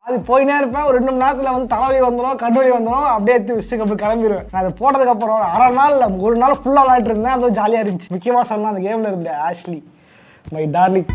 அது போயினே இருப்பேன் ஒரு ரெண்டு மணி நேரத்தில் வந்து தலைவலி வந்துடும் கண்டுவலி வந்துடும் அப்படியே எடுத்து விசுக்கு அப்படி கிளம்பிடுவேன் நான் அதை போட்டதுக்கப்புறம் அரை நாள் இல்ல, ஒரு நாள் ஃபுல்லாக விளையாட்டு இருந்தேன் அதுவும் ஜாலியாக இருந்துச்சு முக்கியமாக சொல்லணும் அந்த கேமில் இருந்த Ashley my darling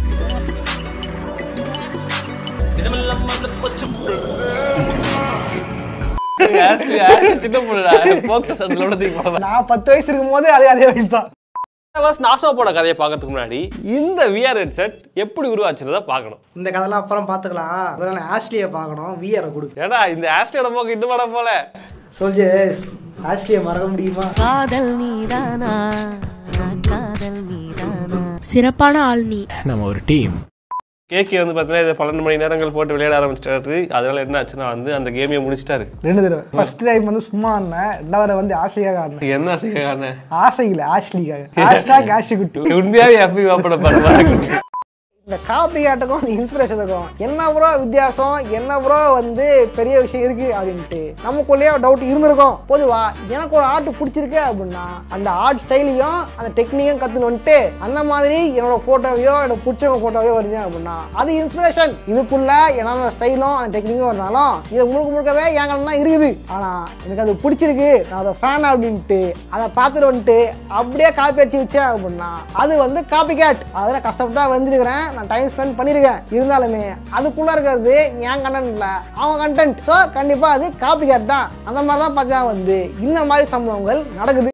Ashley Ashley சின்ன பொண்ணுடா போக்ஸ் சட்டில் விட தூக்கி போட நான் பத்து வயசு இருக்கும் போது அதே அதே வயசு தான் ஃபர்ஸ்ட் நாசமா போட கதையை பார்க்கறதுக்கு முன்னாடி இந்த விஆர் ஹெட்செட் எப்படி உருவாச்சுன்றத பார்க்கணும் இந்த கதைலாம் அப்புறம் பார்த்துக்கலாம் அதனால ஆஷ்லியை பார்க்கணும் வியரை கொடு ஏடா இந்த ஆஸ்லியோட போக்கு இன்னும் படம் போல சொல்ஜஸ் ஆஷ்லியை மறக்க முடியுமா காதல் நீதானா காதல் நீதானா சிறப்பான ஆள் நீ நம்ம ஒரு டீம் கேக்கி வந்து பார்த்தீங்கன்னா இதை பன்னெண்டு மணி நேரங்கள் போட்டு விளையாட ஆரம்பிச்சிட்டாரு அதனால என்ன ஆச்சுன்னா வந்து அந்த கேமையை முடிச்சிட்டாரு ரெண்டு தடவை ஃபர்ஸ்ட் டைம் வந்து சும்மா ஆடினேன் ரெண்டாவது தடவை வந்து ஆசையாக ஆடினேன் என்ன செய்ய ஆசை இல்லை ஆஷ்லிக்காக ஹேஷ்டாக் ஆஷி குட்டு உண்மையாவே எப்பி வாப்பட பாருங்க இந்த காப்பி ஆட்டுக்கும் அந்த இன்ஸ்பிரேஷனுக்கும் என்ன ப்ரோ வித்தியாசம் என்ன ப்ரோ வந்து பெரிய விஷயம் இருக்கு அப்படின்ட்டு நமக்குள்ளேயே டவுட் இருந்திருக்கும் பொதுவா எனக்கு ஒரு ஆர்ட் பிடிச்சிருக்கு அப்படின்னா அந்த ஆர்ட் ஸ்டைலையும் அந்த டெக்னிக்கும் கற்றுன்னு வந்துட்டு அந்த மாதிரி என்னோட ஃபோட்டோவையோ எனக்கு பிடிச்சவங்க ஃபோட்டோவையோ வரைஞ்சேன் அப்படின்னா அது இன்ஸ்பிரேஷன் இதுக்குள்ள என்னென்ன ஸ்டைலும் அந்த டெக்னிக்கும் இருந்தாலும் இது முழுக்க முழுக்கவே என் தான் இருக்குது ஆனால் எனக்கு அது பிடிச்சிருக்கு நான் அதை ஃபேன் அப்படின்ட்டு அதை பார்த்துட்டு வந்துட்டு அப்படியே காப்பி அடிச்சு வச்சேன் அப்படின்னா அது வந்து காப்பி கேட் அதில் கஷ்டப்பட்டு தான் வந்துருக்கிறேன் நான் டைம் ஸ்பெண்ட் பண்ணியிருக்கேன் இருந்தாலுமே அதுக்குள்ளே இருக்கிறது என் கண்டென்ட் இல்லை அவன் கண்டென்ட் ஸோ கண்டிப்பாக அது காப்பி கேட் தான் அந்த மாதிரி தான் பார்த்தா வந்து இந்த மாதிரி சம்பவங்கள் நடக்குது